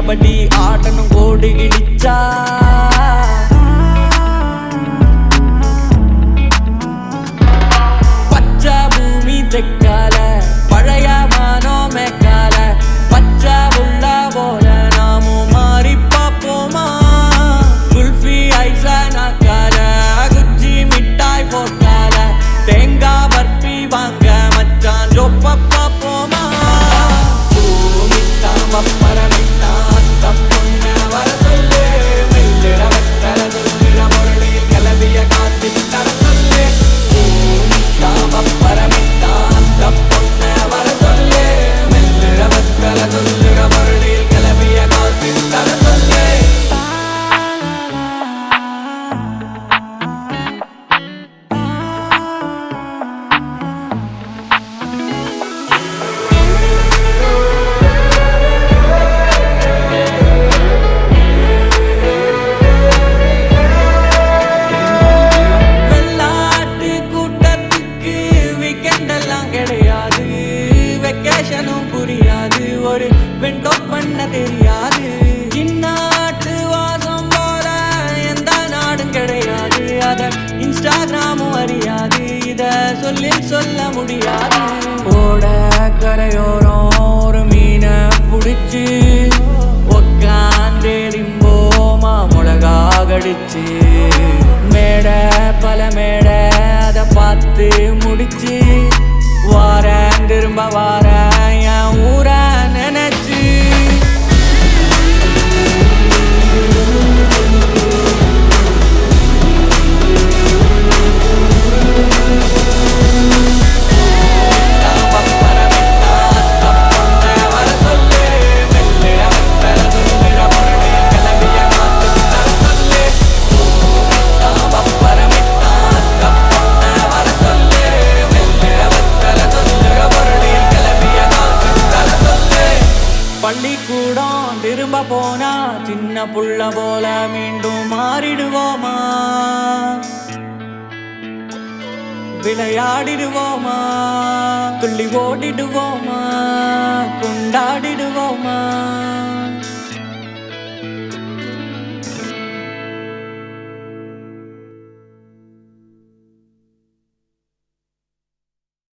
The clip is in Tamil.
கபடி ஆடணும் கோடு கிழிச்சா பச்சை பூமி தெக்கால பழைய மானோ மேக்கால பச்சை உள்ள போல நாமும் மாறி பார்ப்போமா குல்ஃபி ஐசா நாக்கால குச்சி மிட்டாய் போட்டால தேங்காய் பர்பி வாங்க மச்சான் ஜொப்ப பார்ப்போமா பூமித்தான் வப்பரமித்தான் அந்த பொண்ண வர சொல்லு மெல்லிட வெத்தர சொல்லிட பொருளில் கிளம்பிய காசு தர சொல்லு பூமித்தான் வப்பரமித்தான் அந்த பொண்ண வர சொல்லு மெல்லிட வெத்தர சொல்லிட பொருளில் கிளம்பிய காசு தர சொல்லு வெள்ளாட்டு கூட்டத்துக்கு வீக்கெண்ட் எல்லாம் கிடையாது வெக்கேஷனும் புரியாது ஒரு வெண்டோ பண்ண தெரியாது இந்நாட்டு வாசம் போல எந்த நாடும் கிடையாது அத இன்ஸ்டாகிராமும் அறியாது இத சொல்லி சொல்ல முடியாது ஓட கரையோரம் ஒரு மீனை பிடிச்சி உக்காந்தேரிம்போமா மிளகா கடிச்சு மேடை பல மேடை அதை பார்த்து முடிச்சு வாரேன் திரும்ப வாரேன் என் ஊரை நினைச்சு பள்ளிக்கூடம் திரும்ப போனா சின்ன புள்ள போல மீண்டும் மாறிடுவோமா விளையாடிடுவோமா துள்ளி ஓடிடுவோமா கொண்டாடிடுவோமா